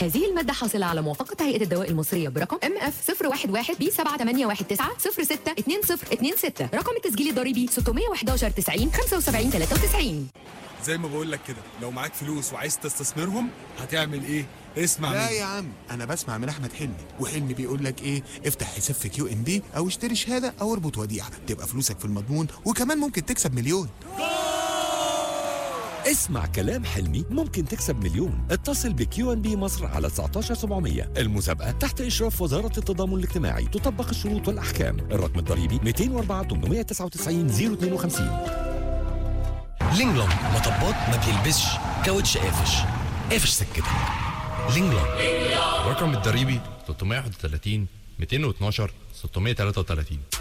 هذه المادة حاصلة على موافقة هيئة الدواء المصرية برقم ام اف 011 بي 7819 062026 رقم التسجيل الضريبي 611 90 75 93 زي ما بقول لك كده لو معاك فلوس وعايز تستثمرهم هتعمل ايه اسمع لا مني يا عم انا بسمع من احمد حلمي وحلمي بيقول لك ايه افتح حساب في كيو ام بي او اشتري شهاده او اربط وديعه تبقى فلوسك في المضمون وكمان ممكن تكسب مليون اسمع كلام حلمي ممكن تكسب مليون اتصل بكيو ان بي مصر على 19700 المسابقة تحت إشراف وزارة التضامن الاجتماعي تطبق الشروط والأحكام الرقم الضريبي 204 899 052 لينجلونج مطبات ما بيلبسش كاوتش قافش قافش سكتك لينجلونج الرقم الضريبي 331 212 633